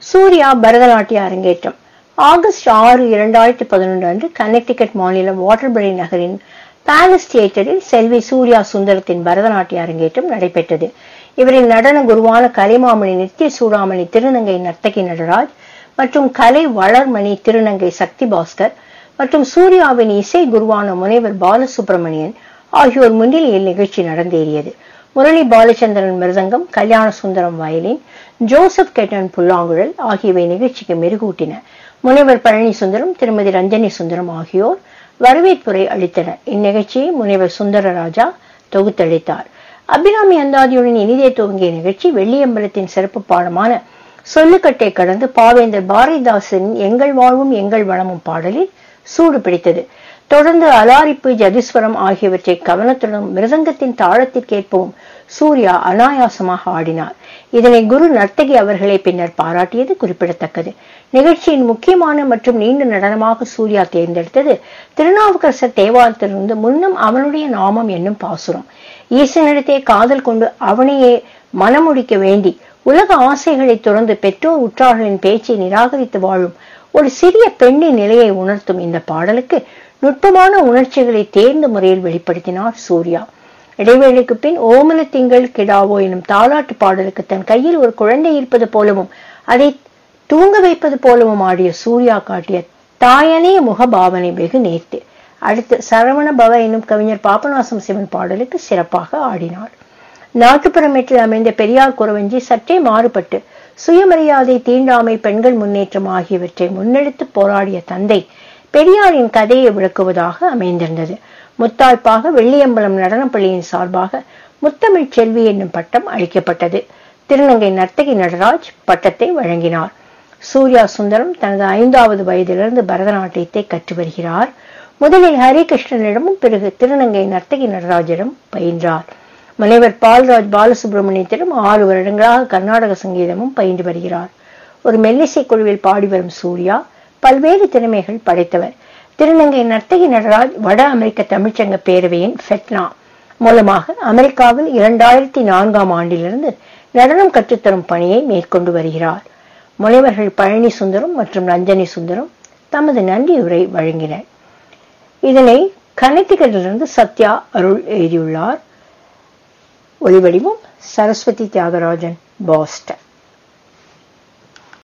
சூர்யா பரதநாட்டிய அரங்கேற்றம் ஆகஸ்ட் ஆறு இரண்டாயிரத்தி பதினொன்று அன்று கனெக்டிகட் மாநிலம் வாட்டர்பரி நகரின் பேலஸ் தியேட்டரில் செல்வி சூர்யா சுந்தரத்தின் பரதநாட்டிய அரங்கேற்றம் நடைபெற்றது இவரின் நடன குருவான கலைமாமணி நித்திய சூடாமணி திருநங்கை நர்த்தகி நடராஜ் மற்றும் கலை வளர்மணி திருநங்கை சக்தி பாஸ்கர் மற்றும் சூர்யாவின் இசை குருவான முனைவர் பாலசுப்ரமணியன் ஆகியோர் முன்னிலையில் நிகழ்ச்சி நடந்தேறியது முரளி பாலச்சந்திரன் மிருதங்கம் கல்யாண சுந்தரம் வயலின் ஜோசப் கெட்டன் புல்லாங்குழல் ஆகியவை நிகழ்ச்சிக்கு மெருகூட்டின முனைவர் பழனி சுந்தரம் திருமதி ரஞ்சனி சுந்தரம் ஆகியோர் வரவேற்புரை அளித்தனர் இந்நிகழ்ச்சியை முனைவர் சுந்தரராஜா தொகுத்தளித்தார் அபிராமி அந்தாதியுடன் இனிதே துவங்கிய நிகழ்ச்சி வெள்ளியம்பலத்தின் சிறப்பு பாடமான சொல்லுக்கட்டை கடந்து பாவேந்தர் பாரதிதாசன் எங்கள் வாழ்வும் எங்கள் வளமும் பாடலில் சூடு பிடித்தது தொடர்ந்து அலாரிப்பு ஜதிஸ்வரம் ஆகியவற்றை கவனத்துடன் மிருதங்கத்தின் தாளத்திற்கேற்பவும் சூர்யா அனாயாசமாக ஆடினார் இதனை குரு நர்த்தகி அவர்களை பின்னர் பாராட்டியது குறிப்பிடத்தக்கது நிகழ்ச்சியின் முக்கியமான மற்றும் நீண்ட நடனமாக சூர்யா தேர்ந்தெடுத்தது திருநாவுக்கரசர் தேவாரத்திலிருந்து முன்னும் அவனுடைய நாமம் என்னும் பாசுரம் ஈசனிடத்தே காதல் கொண்டு அவனையே மனமுடிக்க வேண்டி உலக ஆசைகளை துறந்து பெற்றோர் உற்றார்களின் பேச்சை நிராகரித்து வாழும் ஒரு சிறிய பெண்ணின் நிலையை உணர்த்தும் இந்த பாடலுக்கு நுட்பமான உணர்ச்சிகளை தேர்ந்த முறையில் வெளிப்படுத்தினார் சூர்யா இடைவேளைக்கு பின் ஓமன திங்கள் கிடாவோ எனும் தாலாட்டு பாடலுக்கு தன் கையில் ஒரு குழந்தை இருப்பது போலவும் அதை தூங்க வைப்பது போலவும் ஆடிய சூர்யா காட்டிய தாயனே முகபாவனை வெகு நேர்த்து அடுத்து சரவண பவ எனும் கவிஞர் பாபநாசம் சிவன் பாடலுக்கு சிறப்பாக ஆடினார் நாட்டுப்புறமேட்டில் அமைந்த பெரியார் குறவஞ்சி சற்றே மாறுபட்டு சுயமரியாதை தீண்டாமை பெண்கள் முன்னேற்றம் ஆகியவற்றை முன்னெடுத்து போராடிய தந்தை பெரியாரின் கதையை விளக்குவதாக அமைந்திருந்தது முத்தாய்ப்பாக வெள்ளியம்பலம் நடனப்பள்ளியின் சார்பாக முத்தமிழ் செல்வி என்னும் பட்டம் அளிக்கப்பட்டது திருநங்கை நர்த்தகி நடராஜ் பட்டத்தை வழங்கினார் சூர்யா சுந்தரம் தனது ஐந்தாவது வயதிலிருந்து பரதநாட்டியத்தை கற்று வருகிறார் முதலில் ஹரிகிருஷ்ணனிடமும் பிறகு திருநங்கை நர்த்தகி நடராஜிடம் பயின்றார் முனைவர் பால்ராஜ் பாலசுப்ரமணியத்திடம் ஆறு வருடங்களாக கர்நாடக சங்கீதமும் பயின்று வருகிறார் ஒரு மெல்லிசை குழுவில் பாடி வரும் சூர்யா பல்வேறு திறமைகள் படைத்தவர் திருநங்கை நர்த்தகி நடராஜ் வட அமெரிக்க தமிழ்ச்சங்க பேரவையின் ஃபெட்னா மூலமாக அமெரிக்காவில் இரண்டாயிரத்தி நான்காம் ஆண்டிலிருந்து நடனம் கற்றுத்தரும் பணியை மேற்கொண்டு வருகிறார் முனைவர்கள் பழனி சுந்தரம் மற்றும் ரஞ்சனி சுந்தரம் தமது நன்றியுரை வழங்கினர் இதனை கனெக்டிகட்டிலிருந்து சத்யா அருள் எழுதியுள்ளார் ஒளிவடிவம் சரஸ்வதி தியாகராஜன் பாஸ்டன்